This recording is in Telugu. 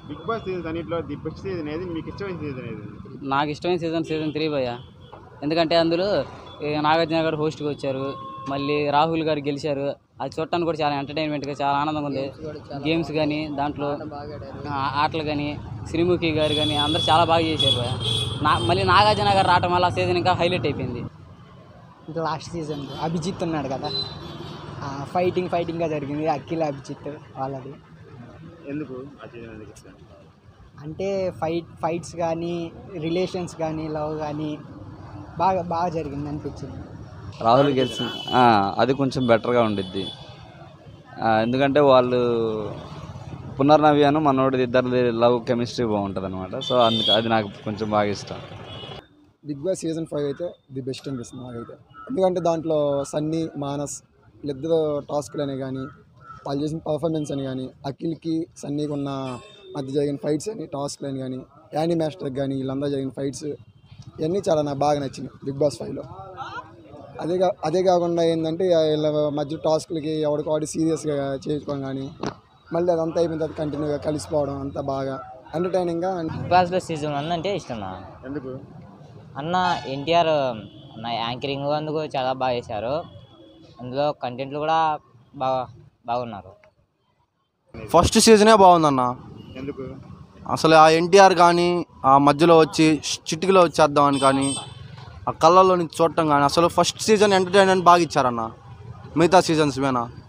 బిగ్ బాస్ సీజన్స్ అన్నింటిలో ది బెస్ట్ సీజన్ ఏది మీకు ఇష్టమైన సీజన్ ఏది నాకు ఇష్టమైన సీజన్ సీజన్ త్రీ భయ్య ఎందుకంటే అందులో ఈ నాగార్జున గారు హోస్ట్గా వచ్చారు మళ్ళీ రాహుల్ గారు గెలిచారు అది చూడటానికి కూడా చాలా ఎంటర్టైన్మెంట్గా చాలా ఆనందంగా ఉంది గేమ్స్ కానీ దాంట్లో ఆ, ఆటలు కానీ శ్రీముఖి గారు కానీ అందరూ చాలా బాగా చేశారు భయ్య నా మళ్ళీ నాగార్జున గారు రావటం వల్ల సీజన్ ఇంకా హైలైట్ అయిపోయింది ఇంకా లాస్ట్ సీజన్ అభిజిత్ ఉన్నాడు కదా ఫైటింగ్ ఫైటింగ్గా జరిగింది అఖిల్ అభిజిత్ వాళ్ళది ఎందుకు ఆ సీజన్ ఎందుకు ఇష్టం అంటే ఫైట్ ఫైట్స్ కానీ రిలేషన్స్ కానీ లవ్ కానీ బాగా బాగా జరిగింది అనిపించింది రాహుల్ గెలిచిన ఆ, అది కొంచెం బెటర్గా ఉండిద్ది ఆ, ఎందుకంటే వాళ్ళు పునర్నవి అను మనోడి ఇద్దరిది లవ్ కెమిస్ట్రీ బాగుంటుంది అనమాట సో అందుకు అది నాకు కొంచెం బాగా ఇష్టం బిగ్ బాస్ సీజన్ ఫైవ్ అయితే ది బెస్ట్ అనిపిస్తుంది నాకైతే ఎందుకంటే దాంట్లో సన్నీ మానస్ వీళ్ళిద్దరు టాస్క్లు అని కానీ వాళ్ళు చేసిన పర్ఫార్మెన్స్ అని కానీ అఖిల్కి సన్నీకి ఉన్న మధ్య జరిగిన ఫైట్స్ అని టాస్క్లు అని కానీ యానీ మాస్టర్కి కానీ వీళ్ళందరూ జరిగిన ఫైట్స్ ఇవన్నీ చాలా నాకు బాగా నచ్చినాయి బిగ్ బాస్ ఫైవ్లో అదే కా అదే కాకుండా ఏంటంటే వీళ్ళ మధ్య టాస్క్లకి ఎవరికాడి సీరియస్గా చేసుకోవడం కానీ మళ్ళీ అదంతా అయిపోయిన తర్వాత కంటిన్యూగా కలిసిపోవడం అంతా బాగా ఎంటర్టైనింగ్గా బిగ్ బాస్లో సీజన్ వన్ అంటే ఇష్టం నా ఎందుకు అన్న ఎన్టీఆర్ అన్న యాంకరింగ్ అందుకు చాలా బాగా చేశారు అందులో కంటెంట్లు కూడా బాగా బాగున్నారు ఫస్ట్ సీజనే బాగుందన్న ఎందుకు అసలు ఆ ఎన్టీఆర్ కానీ ఆ మధ్యలో వచ్చి చిటికలో వచ్చేద్దామని కానీ ఆ కళ్ళల్లో నుంచి చూడటం కానీ అసలు ఫస్ట్ సీజన్ ఎంటర్టైన్మెంట్ బాగా ఇచ్చారన్న మిగతా సీజన్స్ మీద